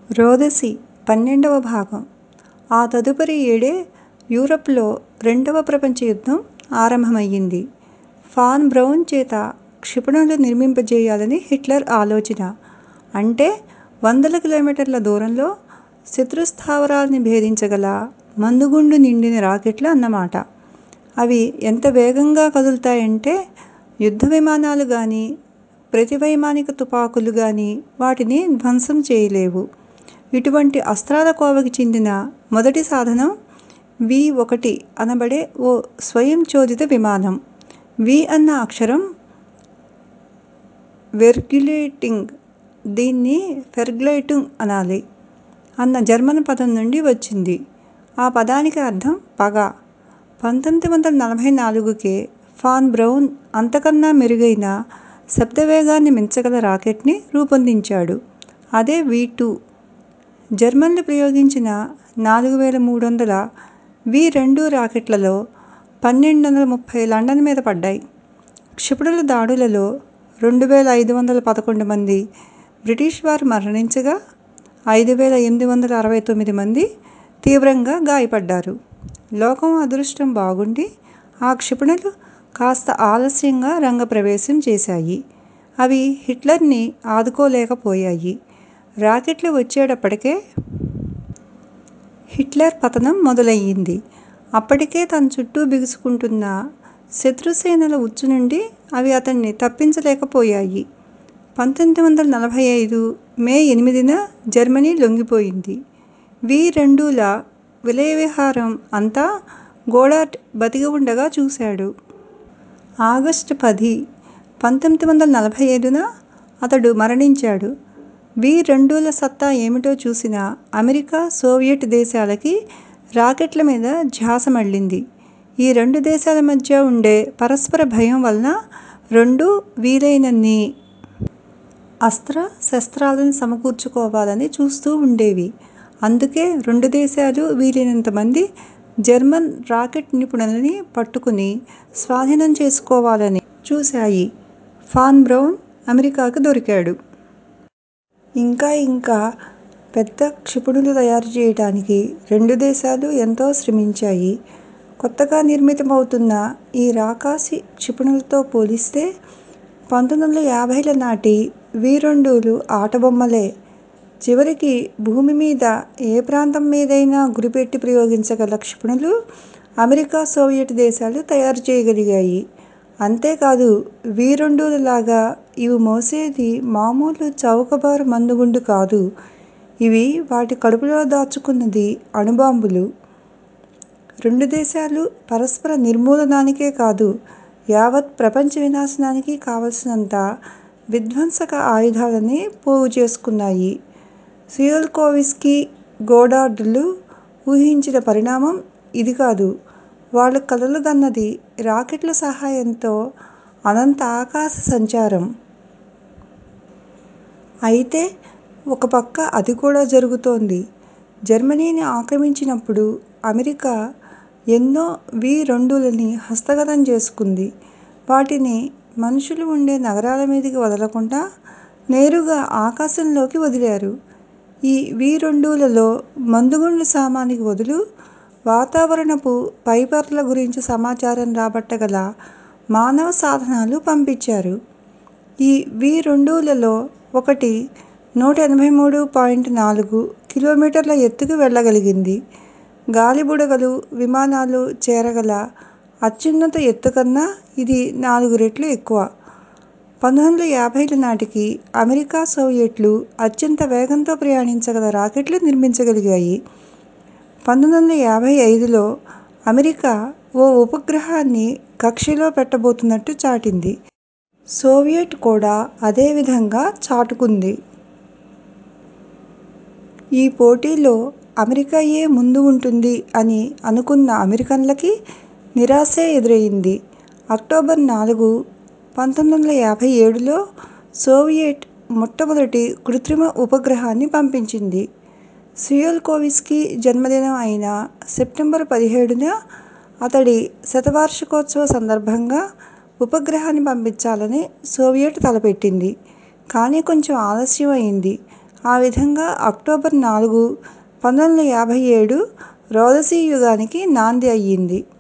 రోదసి పన్నెండవ భాగం ఆ తదుపరి ఏడే యూరప్లో రెండవ ప్రపంచ యుద్ధం ఆరంభమయ్యింది. ఫాన్ బ్రౌన్ చేత క్షిపణులు నిర్మింపజేయాలని హిట్లర్ ఆలోచన. అంటే వందల కిలోమీటర్ల దూరంలో శత్రుస్థావరాల్ని భేదించగల మందుగుండు నిండిన రాకెట్లు అన్నమాట. అవి ఎంత వేగంగా కదులుతాయంటే యుద్ధ విమానాలు గానీ, ప్రతివైమానిక తుపాకులు గానీ వాటిని ధ్వంసం చేయలేవు. ఇటువంటి అస్త్రాల కోవకి చెందిన మొదటి సాధనం వి ఒకటి అనబడే ఓ స్వయంచోదిత విమానం. వి అన్న అక్షరం వెర్గ్యులేటింగ్ దీన్ని ఫెర్గ్లైటుంగ్ అనాలి అన్న జర్మన్ పదం నుండి వచ్చింది. ఆ పదానికి అర్థం పగ. పంతొమ్మిది వందల నలభై నాలుగుకే ఫాన్ బ్రౌన్ అంతకన్నా మెరుగైన శబ్దవేగాన్ని మించగల రాకెట్ ని రూపొందించాడు. అదే వి టూ. జర్మన్లు ప్రయోగించిన నాలుగు వేల మూడు వందల వి రెండు రాకెట్లలో పన్నెండు వందల ముప్పై లండన్ మీద పడ్డాయి. క్షిపణుల దాడులలో రెండు వేల ఐదు వందల పదకొండు మంది బ్రిటిష్ వారు మరణించగా, ఐదు వేల ఎనిమిది వందల అరవై తొమ్మిది మంది తీవ్రంగా గాయపడ్డారు. లోకం అదృష్టం బాగుండి ఆ క్షిపణులు కాస్త ఆలస్యంగా రంగప్రవేశం చేశాయి. అవి హిట్లర్ ని ఆదుకోలేకపోయాయి. రాకెట్లు వచ్చేటప్పటికే హిట్లర్ పతనం మొదలయింది. అప్పటికే తన చుట్టూ బిగుసుకుంటున్న శత్రుసేనల ఉచ్చు నుండి అవి అతన్ని తప్పించలేకపోయాయి. పంతొమ్మిది వందల నలభై ఐదు మే ఎనిమిదిన జర్మనీ లొంగిపోయింది. వి రెండుల విలయవిహారం అంతా గోడార్డ్ బతికి ఉండగా చూశాడు. ఆగస్టు పది, పంతొమ్మిది వందల నలభై ఐదున అతడు మరణించాడు. వి రెండుల సత్తా ఏమిటో చూసిన అమెరికా, సోవియట్ దేశాలకి రాకెట్ల మీద ధ్యాస మళ్ళింది. ఈ రెండు దేశాల మధ్య ఉండే పరస్పర భయం వలన రెండూ వీలైనన్ని అస్త్ర శస్త్రాలని సమకూర్చుకోవాలని చూస్తూ ఉండేవి. అందుకే రెండు దేశాలూ వీలైనంత మంది జర్మన్ రాకెట్ నిపుణులని పట్టుకుని స్వాధీనం చేసుకోవాలని చూశాయి. ఫాన్ బ్రౌన్ అమెరికాకి దొరికాడు. ఇంకా ఇంకా పెద్ద క్షిపణులు తయారు చేయటానికి రెండు దేశాలూ ఎంతో శ్రమించాయి. కొత్తగా నిర్మితమవుతున్న ఈ రాకాసి క్షిపణులతో పోలిస్తే పంతొమ్మిది వందల యాభైల నాటి వి రెండులు ఆటబొమ్మలే. చివరికి భూమి మీద ఏ ప్రాంతం మీదైనా గురిపెట్టి ప్రయోగించగల క్షిపణులు అమెరికా, సోవియట్ దేశాలు తయారు చేయగలిగాయి. అంతేకాదు వి రెండుల లాగా ఇవి మోసేది మామూలు చౌకబారు మందుగుండు కాదు. ఇవి వాటి కడుపులో దాచుకున్నది అణుబాంబులు. రెండు దేశాలూ పరస్పర నిర్మూలనానికే కాదు యావత్ ప్రపంచ వినాశనానికి కావలసినంత విధ్వంసక ఆయుధాలని పోగు చేసుకున్నాయి. సియోల్కోవిస్కీ, గోడార్డ్ లు ఊహించిన పరిణామం ఇది కాదు. వాళ్ళు కలలు గన్నది రాకెట్ల సహాయంతో అనంత ఆకాశ సంచారం. అయితే ఒక పక్క అది కూడా జరుగుతోంది. జర్మనీని ఆక్రమించినప్పుడు అమెరికా ఎన్నో వి రెండులని హస్తగతం చేసుకుంది. వాటిని మనుషులు ఉండే నగరాల మీదికి వదలకుండా నేరుగా ఆకాశంలోకి వదిలారు. ఈ వి రెండులలో మందుగుండు సామానికి బదులు వాతావరణపు పైపొరల గురించి సమాచారం రాబట్టగల మానవ సాధనాలు పంపించారు. ఈ వి రెండులలో ఒకటి నూట ఎనభై మూడు పాయింట్ నాలుగు కిలోమీటర్ల ఎత్తుకి వెళ్ళగలిగింది. గాలిబుడగలు, విమానాలు చేరగల అత్యున్నత ఎత్తుకన్నా ఇది నాలుగు రెట్లు ఎక్కువ. పంతొమ్మిది వందల యాభైల నాటికి అమెరికా, సోవియట్లు అత్యంత వేగంతో ప్రయాణించగల రాకెట్లు నిర్మించగలిగాయి. పంతొమ్మిది వందల యాభై ఐదులో అమెరికా ఓ ఉపగ్రహాన్ని కక్షలో పెట్టబోతున్నట్టు చాటింది. సోవియట్ కూడా అదే విధంగా చాటుకుంది. ఈ పోటీలో అమెరికాయే ముందు ఉంటుంది అని అనుకున్న అమెరికన్లకి నిరాశే ఎదురయింది. అక్టోబర్ నాలుగు, పంతొమ్మిది వందల యాభై ఏడులో సోవియట్ మొట్టమొదటి కృత్రిమ ఉపగ్రహాన్ని పంపించింది. సియోల్కోవిస్కీ జన్మదినం అయిన సెప్టెంబరు పదిహేడున అతడి శతవార్షికోత్సవ సందర్భంగా ఉపగ్రహాన్ని పంపించాలని సోవియట్ తలపెట్టింది. కానీ కొంచెం ఆలస్యం అయింది. ఆ విధంగా అక్టోబర్ నాలుగు పంతొమ్మిది వందల యాభై ఏడు రోదసీ యుగానికి నాంది అయ్యింది